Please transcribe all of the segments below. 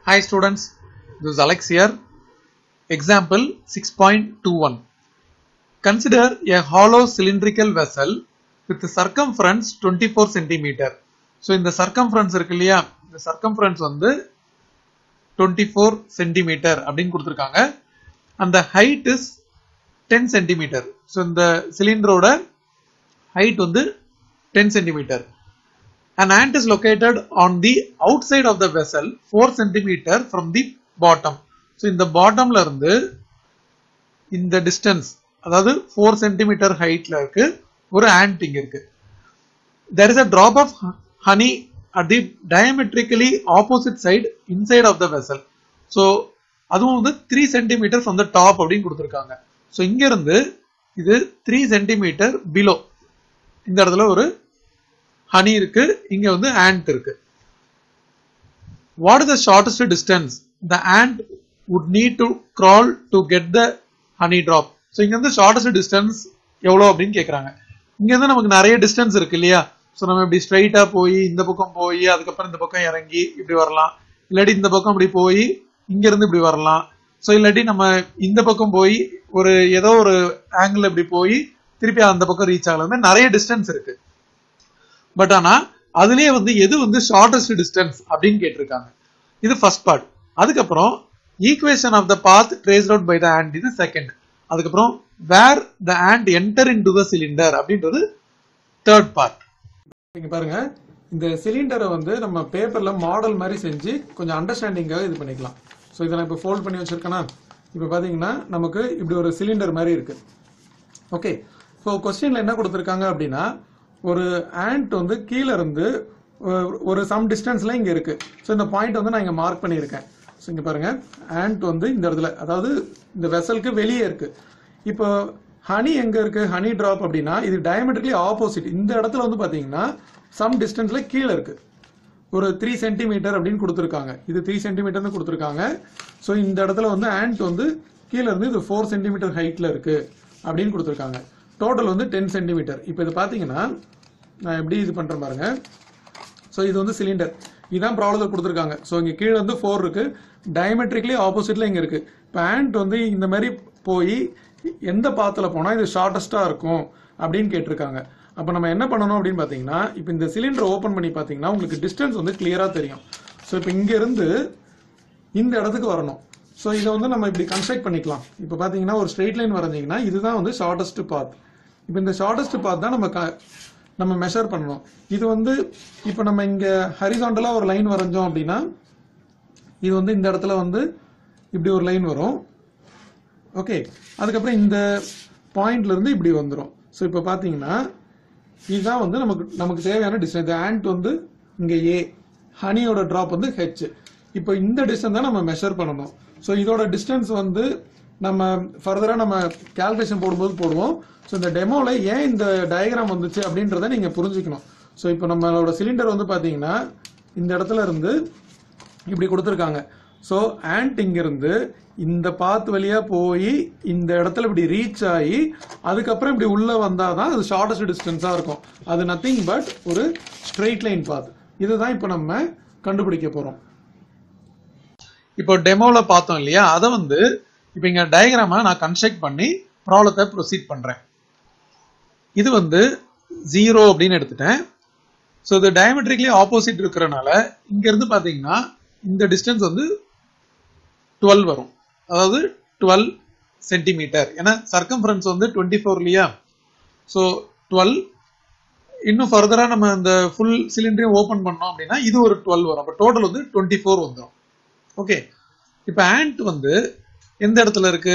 Hi students, this is Alex here. Example 6.21. Consider a hollow cylindrical vessel with the circumference 24 centimeter. So இந்த circumference இருக்கு இல்லையா இந்த circumference வந்து 24 centimeter அப்படின்னு கொடுத்திருக்காங்க அந்த height is 10 centimeter. So இந்த சிலிண்டரோட height வந்து 10 centimeter. An ant is located on the outside of the vessel 4 centimeter from the bottom. So இந்த bottomல இருந்து இந்த distance அதாவது 4 centimeter heightல இருக்கு ஒரு ant இங்க இருக்கு. There is a drop of honey at the diametrically opposite side inside of the vessel. So அதுவும் வந்து 3 centimeter from the top அப்படின்னு கொடுத்திருக்காங்க. So இங்க இருந்து இது 3 centimeter below. இந்த இடத்துல ஒரு ஹனி இருக்கு இங்க வந்து ant இருக்கு what is the shortest distance the ant would need to crawl to get the honey drop so இங்க வந்து ஷார்டஸ்ட் டிஸ்டன்ஸ் எவ்வளோ அப்படின்னு கேட்குறாங்க இங்க இருந்து நமக்கு நிறைய டிஸ்டன்ஸ் இருக்கு இல்லையா ஸோ நம்ம இப்படி ஸ்ட்ரைட்டா போய் இந்த பக்கம் போய் அதுக்கப்புறம் இந்த பக்கம் இறங்கி இப்படி வரலாம் இல்லாட்டி இந்த பக்கம் இப்படி போய் இங்க இருந்து இப்படி வரலாம் ஸோ இல்லாட்டி நம்ம இந்த பக்கம் போய் ஒரு ஏதோ ஒரு ஆங்கிள் இப்படி போய் திருப்பி அந்த பக்கம் ரீச் ஆகலாம் நிறைய டிஸ்டன்ஸ் இருக்கு பட் ஆனா அதுலயே வந்து எது வந்து ஷார்டஸ்ட் டிஸ்டன்ஸ் அப்படின்னு கேட்டிருக்காங்க இது ஃபர்ஸ்ட் பார்ட் அதுக்கப்புறம் equation of the path traced out by the ant இது செகண்ட் அதுக்கப்புறம் where the ant enter into the cylinder அப்படின்றது தேர்ட் பார்ட் இங்க பாருங்க இந்த சிலிண்டரை வந்து நம்ம பேப்பர்ல மாடல் மாதிரி செஞ்சு கொஞ்சம் அண்டர்ஸ்டாண்டிங்காக இது பண்ணிக்கலாம் ஸோ இதை நான் இப்போ ஃபோல்ட் பண்ணி வச்சிருக்கேனா இப்போ பார்த்தீங்கன்னா நமக்கு இப்படி ஒரு சிலிண்டர் மாதிரி இருக்கு ஓகே ஸோ கொஸ்டின்ல என்ன கொடுத்துருக்காங்க அப்படின்னா ஒரு ஆண்ட் வந்து கீழே இருந்து ஒரு- ஒரு சம் டிஸ்டன்ஸ்ல இங்க இருக்கு ஸோ இந்த பாயிண்ட் வந்து நான் இங்க மார்க் பண்ணியிருக்கேன் ஸோ இங்க பாருங்க ஆண்ட் வந்து இந்த இடத்துல அதாவது இந்த வெசலுக்கு வெளியே இருக்கு இப்போ ஹனி எங்க இருக்கு ஹனி டிராப் அப்படின்னா இது டயமெட்ரிக்லி ஆப்போசிட் இந்த இடத்துல வந்து பாத்தீங்கன்னா சம் டிஸ்டன்ஸ்ல கீழே இருக்கு ஒரு த்ரீ சென்டிமீட்டர் அப்படின்னு கொடுத்துருக்காங்க இது த்ரீ சென்டிமீட்டர்னு கொடுத்துருக்காங்க ஸோ இந்த இடத்துல வந்து ஆண்ட் வந்து கீழே இருந்து இது ஃபோர் சென்டிமீட்டர் ஹைட்ல இருக்கு அப்படின்னு கொடுத்துருக்காங்க டோட்டல் வந்து டென் சென்டிமீட்டர் இப்போ இது பார்த்தீங்கன்னா நான் எப்படி இது பண்றேன் பாருங்க ஸோ இது வந்து சிலிண்டர் இதுதான் ப்ராப்ளத்தில் கொடுத்துருக்காங்க ஸோ இங்கே கீழே வந்து ஃபோர் இருக்கு டயமெட்ரிக்லி ஆப்போசிட்ல இங்கே இருக்கு இப்போ ஆண்ட் வந்து இந்த மாதிரி போய் எந்த பாத்தில் போனால் இது ஷார்ட்டஸ்டாக இருக்கும் அப்படின்னு கேட்டிருக்காங்க அப்போ நம்ம என்ன பண்ணணும் அப்படின்னு பார்த்தீங்கன்னா இப்போ இந்த சிலிண்டர் ஓப்பன் பண்ணி பார்த்தீங்கன்னா உங்களுக்கு டிஸ்டன்ஸ் வந்து கிளியராக தெரியும் ஸோ இப்போ இங்கேருந்து இந்த இடத்துக்கு வரணும் ஸோ இதை வந்து நம்ம இப்படி கன்ஸ்ட்ரக்ட் பண்ணிக்கலாம் இப்போ பார்த்தீங்கன்னா ஒரு ஸ்ட்ரெயிட் லைன் வரைஞ்சிங்கன்னா இதுதான் வந்து ஷார்ட்டஸ்ட் பாத் இப்போ இந்த ஷார்ட்டஸ்ட் பாத் தான் நம்ம க- நம்ம மெஷர் பண்ணணும் இது வந்து இப்போ நம்ம இங்கே ஹரிசாண்டலாக ஒரு லைன் வரைஞ்சோம் அப்படின்னா இது வந்து இந்த இடத்துல வந்து இப்படி ஒரு லைன் வரும் ஓகே அதுக்கப்புறம் இந்த பாயிண்ட்ல இருந்து இப்படி வந்துரும் ஸோ இப்போ பார்த்தீங்கன்னா இதுதான் வந்து நமக்கு நமக்கு தேவையான டிஸ்டன்ஸ் இந்த ஆண்ட் வந்து இங்க ஏ ஹனியோட டிராப் வந்து ஹெச் இப்போ இந்த டிஸ்டன்ஸ் தான் நம்ம மெஷர் பண்ணணும் ஸோ இதோட டிஸ்டன்ஸ் வந்து நம்ம ஃபர்தராக நம்ம கால்குலேஷன் போடும்போது போடுவோம் ஸோ இந்த டெமோல ஏன் இந்த டயக்ராம் வந்துச்சு அப்படின்றத நீங்க புரிஞ்சுக்கணும் ஸோ இப்போ நம்மளோட சிலிண்டர் வந்து பாத்தீங்கன்னா இந்த இடத்துல இருந்து இப்படி கொடுத்துருக்காங்க ஸோ ஆண்ட் இங்கிருந்து இந்த பாத் வழியா போய் இந்த இடத்துல இப்படி ரீச் ஆகி அதுக்கப்புறம் இப்படி உள்ள வந்தாதான் அது ஷார்டஸ்ட் டிஸ்டன்ஸா இருக்கும் அது நத்திங் பட் ஒரு ஸ்ட்ரெயிட் லைன் பாத் இதுதான் இப்போ நம்ம கண்டுபிடிக்க போறோம் இப்போ டெமோல பார்த்தோம் இல்லையா அதை வந்து இப்போ இங்க டயக்ராம நான் கன்ஸ்ட்ரக்ட் பண்ணி ப்ராப்ளத்தை ப்ரொசீட் பண்றேன் இது வந்து ஜீரோ அப்படின்னு எடுத்துட்டேன் ஸோ இது டயமெட்ரிக்லி ஆப்போசிட் இருக்கிறனால இங்க இருந்து பாத்தீங்கன்னா இந்த டிஸ்டன்ஸ் வந்து டுவெல் வரும் அதாவது டுவெல் சென்டிமீட்டர் ஏன்னா சர்க்கம்ஃபரன்ஸ் வந்து டுவெண்ட்டி ஃபோர் இல்லையா ஸோ டுவெல் இன்னும் ஃபர்தரா நம்ம இந்த ஃபுல் சிலிண்டரையும் ஓபன் பண்ணோம் அப்படின்னா இது ஒரு டுவெல் வரும் அப்போ டோட்டல் வந்து டுவெண்ட்டி ஃபோர் வந்துடும் ஓகே இப்போ ஆண்ட் வந்து எந்த இடத்துல இருக்கு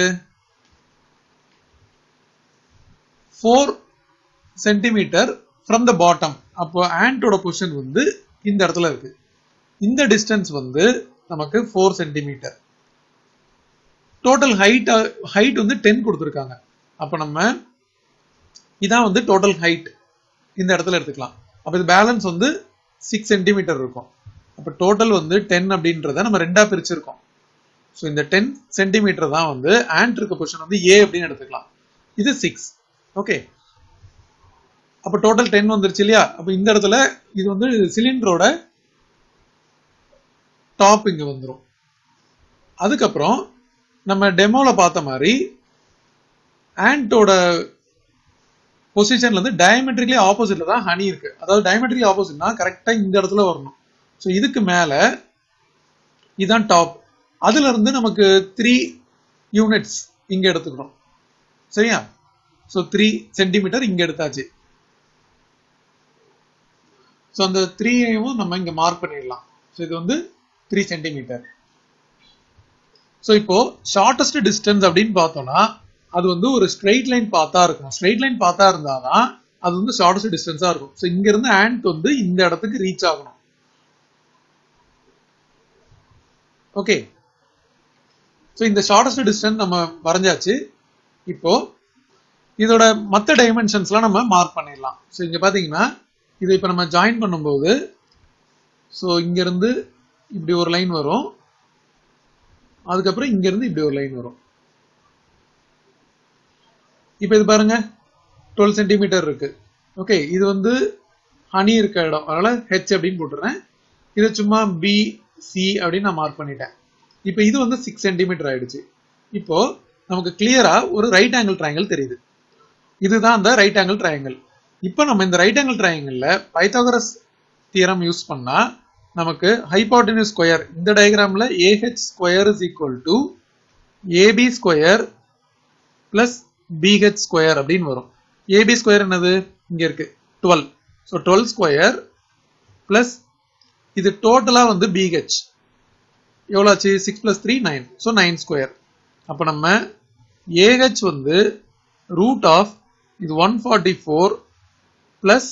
four centimetre from the bottom அப்போ ஆண்டோட பொசிஷன் வந்து இந்த இடத்துல இருக்கு இந்த டிஸ்டன்ஸ் வந்து நமக்கு four centimetre total height height வந்து டென் கொடுத்துருக்காங்க அப்போ நம்ம இதான் வந்து டோட்டல் ஹைட் இந்த இடத்துல எடுத்துக்கலாம் அப்போ இது பேலன்ஸ் வந்து சிக்ஸ் சென்டிமீட்டர் இருக்கும் அப்போ டோட்டல் வந்து டென் அப்படின்றத நம்ம ரெண்டா பிரிச்சிருக்கோம் ஸோ இந்த டென் சென்டிமீட்டர் தான் வந்து ஆண்ட் இருக்க பொசிஷன் வந்து ஏ அப்படின்னு எடுத்துக்கலாம் இது சிக்ஸ் ஓகே அப்போ டோட்டல் டென் வந்துருச்சு இல்லையா அப்போ இந்த இடத்துல இது வந்து சிலிண்டரோட டாப் இங்க வந்துரும் அதுக்கப்புறம் நம்ம டெமோல பார்த்த மாதிரி ஆண்டோட பொசிஷன்ல இருந்து டயமெட்ரிக்லி ஆப்போசிட்ல தான் ஹனி இருக்கு அதாவது டயமெட்ரிக்லி ஆப்போசிட்னா கரெக்டா இந்த இடத்துல வரணும் ஸோ இதுக்கு மேல இதான் டாப் அதுல இருந்து நமக்கு த்ரீ யூனிட்ஸ் இங்க எடுத்துக்கணும் சரியா ஸோ த்ரீ சென்டிமீட்டர் இங்க எடுத்தாச்சு ஸோ அந்த த்ரீயையும் நம்ம இங்க மார்க் பண்ணிடலாம் ஸோ இது வந்து த்ரீ சென்டிமீட்டர் ஸோ இப்போ ஷார்டஸ்ட் டிஸ்டன்ஸ் அப்படின்னு பார்த்தோம்னா அது வந்து ஒரு ஸ்ட்ரெயிட் லைன் பார்த்தா இருக்கணும் ஸ்ட்ரெயிட் லைன் பார்த்தா இருந்தாதான் அது வந்து ஷார்டஸ்ட் டிஸ்டன்ஸா இருக்கும் ஸோ இங்க இருந்து ஆண்ட் வந்து இந்த இடத்துக்கு ரீச் ஆகணும் ஓகே ஸோ இந்த ஷார்டஸ்ட் டிஸ்டன்ஸ் நம்ம வரைஞ்சாச்சு இப்போ இதோட மற்ற டைமென்ஷன்ஸ்லாம் நம்ம மார்க் பண்ணிடலாம் ஸோ இங்க பாத்தீங்கன்னா இதை இப்போ நம்ம ஜாயின் பண்ணும்போது ஸோ இங்கிருந்து இப்படி ஒரு லைன் வரும் அதுக்கப்புறம் இங்கிருந்து இப்படி ஒரு லைன் வரும் இப்போ இது பாருங்க டுவெல் சென்டிமீட்டர் இருக்கு ஓகே இது வந்து ஹனி இருக்க இடம் அதனால ஹெச் அப்படின்னு போட்டுறேன் இது சும்மா பி சி அப்படின்னு நான் மார்க் பண்ணிட்டேன் இப்போ இது வந்து சிக்ஸ் சென்டிமீட்டர் ஆயிடுச்சு இப்போ நமக்கு கிளியரா ஒரு ரைட் ஆங்கிள் ட்ரையாங்கிள் தெரியுது இதுதான் அந்த ரைட் ஆங்கிள் ட்ரையாங்கிள் இப்போ நம்ம இந்த ரைட் ஆங்கிள் ட்ரையாங்கிள்ல பைத்தாகரஸ் தியரம் யூஸ் பண்ணா நமக்கு ஹைபாட்டினியூஸ் ஸ்கொயர் இந்த டயக்ராம்ல AH square is equal to AB square plus BH square அப்படின்னு வரும் ஏபி ஸ்கொயர் என்னது இங்க இருக்கு twelve so twelve square plus இது டோட்டலா வந்து பிஹெச் எவ்வளோ ஆச்சு six plus three nine so nine square அப்போ நம்ம ஏஹெச் வந்து ரூட் ஆஃப் இது ஒன் ஃபார்ட்டி ஃபோர் பிளஸ்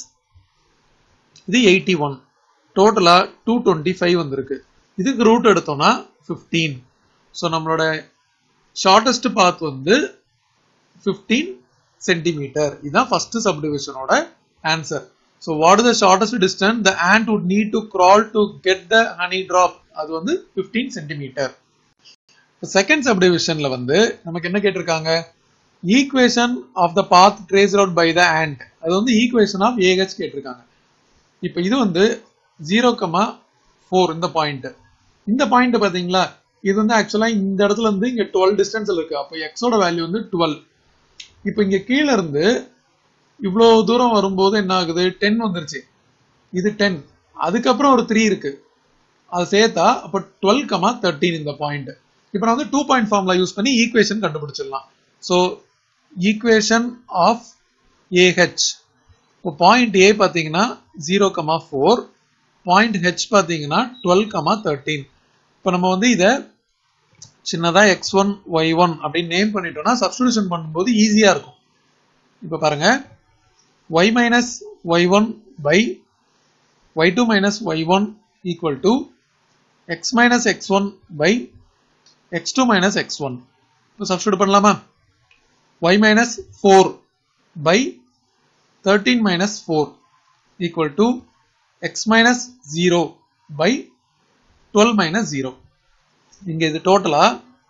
இது எயிட்டி ஒன் டோட்டலா டூ டுவெண்ட்டி ஃபைவ் வந்திருக்கு இதுக்கு ரூட் எடுத்தோம்னா ஃபிஃப்டீன் ஸோ நம்மளோட ஷார்டஸ்ட் பாத் வந்து ஃபிஃப்டீன் சென்டிமீட்டர் இதுதான் ஃபர்ஸ்ட் சப்டிவிஷனோட answer so what is the shortest distance the ant would need to crawl to get the honey drop அது வந்து ஃபிஃப்டீன் சென்டிமீட்டர் செகண்ட் சப்டிவிஷன்ல வந்து நமக்கு என்ன கேட்டிருக்காங்க equation of the path traced out by the ant அது வந்து equation of AH கேட்டிருக்காங்க இப்போ இது வந்து ஜீரோ கமா ஃபோர் இந்த பாயிண்ட் இந்த பாயிண்ட் பாத்தீங்களா இது வந்து ஆக்சுவலா இந்த இடத்துல இருந்து இங்க டுவெல் டிஸ்டன்ஸ்ல இருக்கு அப்போ எக்ஸோட வேல்யூ வந்து டுவெல் இப்போ இங்க கீழே இருந்து இவ்வளவு தூரம் வரும்போது என்ன ஆகுது டென் வந்துருச்சு இது டென் அதுக்கப்புறம் ஒரு த்ரீ இருக்கு அது சேர்த்தா அப்போ டுவெல் கமா தேர்ட்டீன் இந்த பாயிண்ட் இப்போ நான் வந்து டூ பாயிண்ட் ஃபார்முலா யூஸ் பண்ணி ஈக்குவேஷன் கண்டுபிடிச்சிடலாம் ஸோ ஈக்குவேஷன் ஆஃப் ஏஹெச் இப்போ பாயிண்ட் ஏ பார்த்தீங்கன்னா zero comma four point H பார்த்தீங்கன்னா டுவெல் கமா தேர்ட்டீன் இப்போ நம்ம வந்து இதை சின்னதா எக்ஸ் ஒன் ஒய் ஒன் அப்படின்னு நேம் பண்ணிட்டோம்னா சப்ஸ்டியூஷன் பண்ணும்போது ஈஸியா இருக்கும் இப்போ பாருங்க y minus y one by y two minus y one equal to x minus x one by x two minus x one இப்போ சப்ஸ்டியூட் பண்ணலாமா y minus four by thirteen minus four equal to x minus zero by twelve minus zero இங்க இது டோட்டலா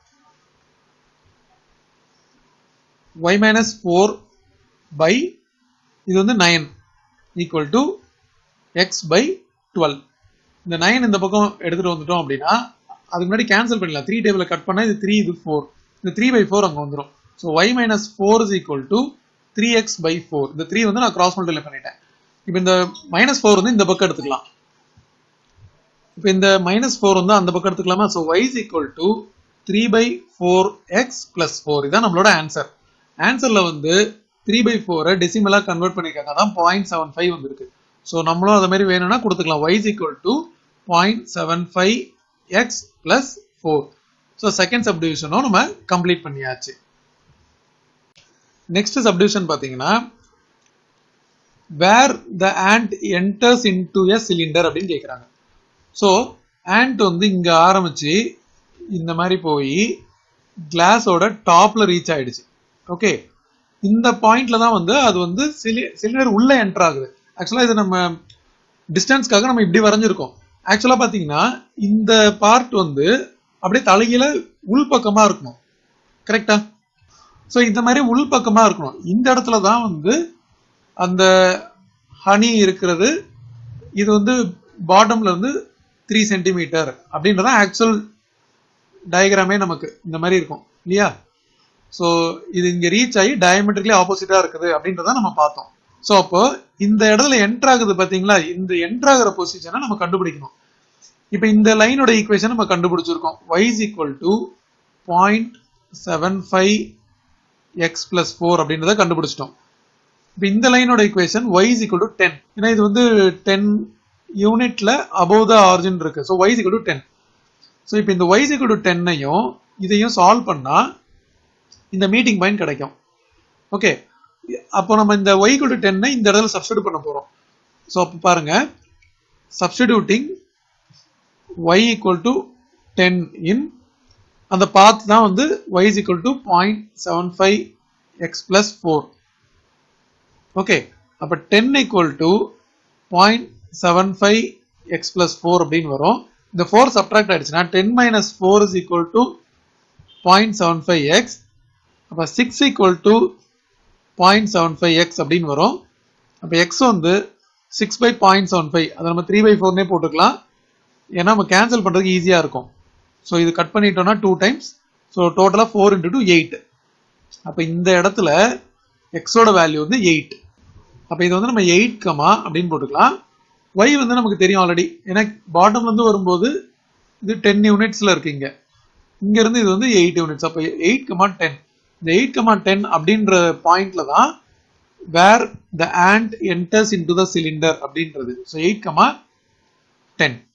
y minus four by இது வந்து nine equal to x by twelve இந்த nine இந்த பக்கம் எடுத்துட்டு வந்துட்டோம் அப்படின்னா அதுக்கு முன்னாடி கேன்சல் பண்ணிடலாம் த்ரீ டேபிள கட் பண்ணா இது த்ரீ இது ஃபோர் இந்த த்ரீ பை ஃபோர் அங்கே வந்துடும் so y minus four is equal to three x by four இந்த த்ரீ வந்து நான் கிராஸ் மல்டிப்ளை பண்ணிட்டேன் இப்போ இந்த மைனஸ் ஃபோர் வந்து இந்த பக்கம் எடுத்துக்கலாம் இப்போ இந்த மைனஸ் ஃபோர் வந்து அந்த பக்கம் எடுத்துக்கலாமா so y is equal to three by four x plus four இதான் நம்மளோட ஆன்சர் ஆன்சர்ல வந்து த்ரீ பை ஃபோரை டெசிமலா கன்வெர்ட் பண்ணிருக்காங்க அதான் பாயிண்ட் செவன் ஃபைவ் வந்திருக்கு ஸோ நம்மளும் அதை மாதிரி வேணும்னா கொடுத்துக்கலாம் y is equal to point seven five x plus four so second சப்டிவிஷனும் நம்ம கம்ப்ளீட் பண்ணியாச்சு நெக்ஸ்ட் சப்டிவிஷன் பார்த்தீங்கன்னா வேர் த ant enters into a cylinder அப்படின்னு கேட்குறாங்க ஸோ ant வந்து இங்க ஆரம்பிச்சு இந்த மாதிரி போய் கிளாஸோட டாப்ல ரீச் ஆயிடுச்சு ஓகே இந்த பாயிண்ட்ல தான் வந்து அது வந்து சிலிண்டர் உள்ள என்டர் ஆகுது ஆக்சுவலா இது நம்ம டிஸ்டன்ஸ்க்காக நம்ம இப்படி வரைஞ்சிருக்கோம் ஆக்சுவலா பாத்தீங்கன்னா இந்த பார்ட் வந்து அப்படியே தலைகீழ உள்பக்கமா இருக்கணும் கரெக்டா ஸோ இந்த மாதிரி உள்பக்கமா இருக்கணும் இந்த இடத்துல தான் வந்து அந்த ஹனி இருக்கிறது இது வந்து பாட்டம்ல இருந்து த்ரீ சென்டிமீட்டர் அப்படின்றதான் ஆக்சுவல் டயக்ராமே நமக்கு இந்த மாதிரி இருக்கும் இல்லையா ஸோ இது இங்க ரீச் ஆகி டயமெட்ரிக்கலி ஆப்போசிட்டா இருக்குது அப்படின்றத நம்ம பார்த்தோம் ஸோ அப்போ இந்த இடத்துல என்ட்ரு ஆகுது பாத்தீங்களா இந்த என்ட்ரு ஆகிற பொசிஷனை நம்ம கண்டுபிடிக்கணும் இப்போ இந்த லைனோட ஈக்குவேஷன் நம்ம கண்டுபிடிச்சிருக்கோம் y is equal to point seven five x plus four அப்படின்றத கண்டுபிடிச்சிட்டோம் இப்போ இந்த லைனோட equation y is equal to ten ஏன்னா இது வந்து டென் யூனிட்ல above த ஆரிஜின் இருக்கு so y is equal to ten so இப்போ இந்த y is equal to டென்னையும் இதையும் சால்வ் பண்ணா இந்த மீட்டிங் பாயிண்ட் கிடைக்கும் ஓகே அப்போ நம்ம இந்த y equal to டென்னை இந்த இடத்துல சப்ஸ்டியூட் பண்ண போறோம் ஸோ அப்போ பாருங்க substituting y equal to 10 in அந்த பாத் தான் வந்து y is equal to 0.75 x plus 4 okay அப்ப 10 equal to 0.75 x plus 4 அப்படின்னு வரும் இந்த 4 சப்ட்ராக்ட் ஆயிடுச்சுன்னா 10 minus 4 is equal to 0.75 x அப்ப 6 equal to 0.75 x அப்படின்னு வரும் அப்ப x வந்து 6 by 0.75 அதை நம்ம 3 by 4 நே போட்டுக்கலாம் ஏன்னா நம்ம கேன்சல் பண்றதுக்கு ஈஸியா இருக்கும் ஸோ இது கட் பண்ணிட்டோம்னா டூ டைம்ஸ் ஸோ டோட்டலா ஃபோர் இன்டூ டூ எயிட் அப்போ இந்த இடத்துல எக்ஸோட வேல்யூ வந்து எயிட் அப்போ இது வந்து நம்ம எயிட் கமா அப்படின்னு போட்டுக்கலாம் ஒய் வந்து நமக்கு தெரியும் ஆல்ரெடி ஏன்னா பாட்டம்ல இருந்து வரும்போது இது டென் யூனிட்ஸ்ல இருக்கு இங்க இங்க இருந்து இது வந்து எயிட் யூனிட்ஸ் அப்போ எயிட் கமா டென் இந்த எயிட் கமா டென் அப்படின்ற பாயிண்ட்ல தான் where the ant enters into the cylinder அப்படின்றது ஸோ எயிட் கமா டென்